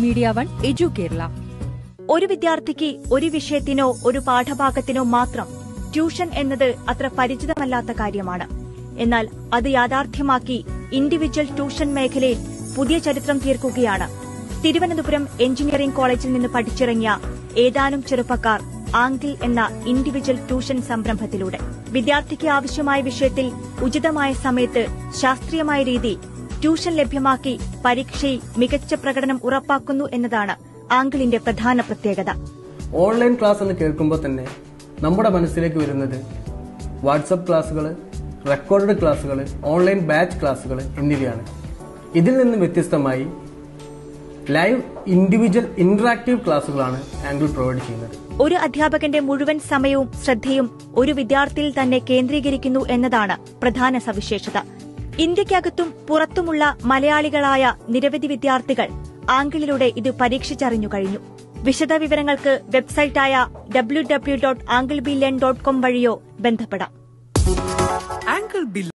media one എജു Kerala ഒരു വിദ്യാർത്ഥിക്ക് ഒരു വിഷയത്തിനോ ഒരു പാഠഭാഗത്തിനോ മാത്രം ട്യൂഷൻ എന്നത് അത്ര പരിചിതമല്ലാത്ത കാര്യമാണ് എന്നാൽ അത് യാഥാർത്ഥ്യമാക്കി ഇൻഡിവിജ്വൽ ട്യൂഷൻ മേഖലയിൽ പുതിയ ചരിത്രം തീർക്കുകയാണ് തിരുവനന്തപുരം എഞ്ചിനീയറിംഗ് കോളേജിൽ നിന്ന് പഠിച്ചിറങ്ങിയ ഏതാനും ചെറുപ്പക്കാർ ആംഗിൾ എന്ന ഇൻഡിവിജ്വൽ ട്യൂഷൻ സംരംഭത്തിലൂടെ വിദ്യാർത്ഥിക്ക് ആവശ്യമായ വിഷയത്തിൽ ഉചിതമായ സമയത്ത് ശാസ്ത്രീയമായ രീതിയിൽ ട്യൂഷൻ ലഭ്യമാക്കി പരീക്ഷയിൽ മികച്ച പ്രകടനം ഉറപ്പാക്കുന്നു എന്നതാണ് ആംഗിളിന്റെ പ്രധാന പ്രത്യേകത ഓൺലൈൻ ക്ലാസ് എന്ന് കേൾക്കുമ്പോൾ തന്നെ നമ്മുടെ മനസ്സിലേക്ക് വരുന്നത് വാട്സപ്പ് ക്ലാസ്സുകൾ റെക്കോർഡഡ് ക്ലാസ്സുകൾ ഓൺലൈൻ ബാച്ച് ക്ലാസ്സുകൾ എന്നിവയാണ് ഇതിൽ നിന്ന് വ്യത്യസ്തമായി ലൈവ് ഇൻഡിവിജ്വൽ ഇന്ററാക്റ്റീവ് ക്ലാസ്സുകളാണ് ആംഗിൾ പ്രൊവൈഡ് ചെയ്യുന്നത് ഒരു അധ്യാപകന്റെ മുഴുവൻ സമയവും ശ്രദ്ധയും ഒരു വിദ്യാർത്ഥിയിൽ തന്നെ കേന്ദ്രീകരിക്കുന്നു എന്നതാണ് പ്രധാന സവിശേഷത ഇന്ത്യക്കകത്തും പുറത്തുമുള്ള മലയാളികളായ നിരവധി വിദ്യാർത്ഥികൾ ആംഗിളിലൂടെ ഇത് പരീക്ഷിച്ചറിഞ്ഞു കഴിഞ്ഞു വിശദവിവരങ്ങൾക്ക് വെബ്സൈറ്റായ W W dot Angle B learn dot com വഴിയോ ബന്ധപ്പെടാം ആംഗിൾ ബിൽ